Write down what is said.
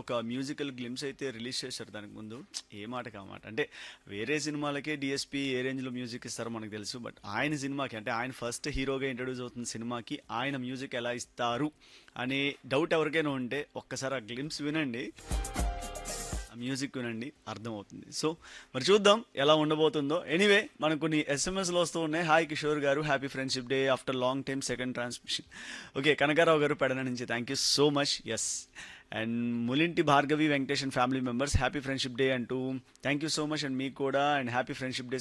ఒక musical glimpse అయితే release చేశారు దానికి ముందు ఏ మాట కామాట అంటే వేరే సినిమాలకే డిఎస్పి ఏ రేంజ్లో మ్యూజిక్ ఇస్తారో మనకు తెలుసు బట్ ఆయన సినిమాకి అంటే ఆయన ఫస్ట్ హీరోగా ఇంట్రడ్యూస్ అవుతున్న సినిమాకి ఆయన మ్యూజిక్ ఎలా ఇస్తారు అనే డౌట్ ఎవరికైనా ఉంటే ఒక్కసారి ఆ గ్లిమ్స్ వినండి ఆ మ్యూజిక్ వినండి అర్థమవుతుంది సో మరి చూద్దాం ఎలా ఉండబోతుందో ఎనీవే మనకు కొన్ని ఎస్ఎంఎస్లు వస్తూ ఉన్నాయి హాయ్ కిషోర్ గారు happy friendship day after long time second transmission okay Kanakarao గారు పెడన నుంచి thank you so much yes and Mulinti Bhargavi Venkateshan family members happy friendship day అంటూ thank you so much and మీకు కూడా అండ్ హ్యాపీ ఫ్రెండ్షిప్ డే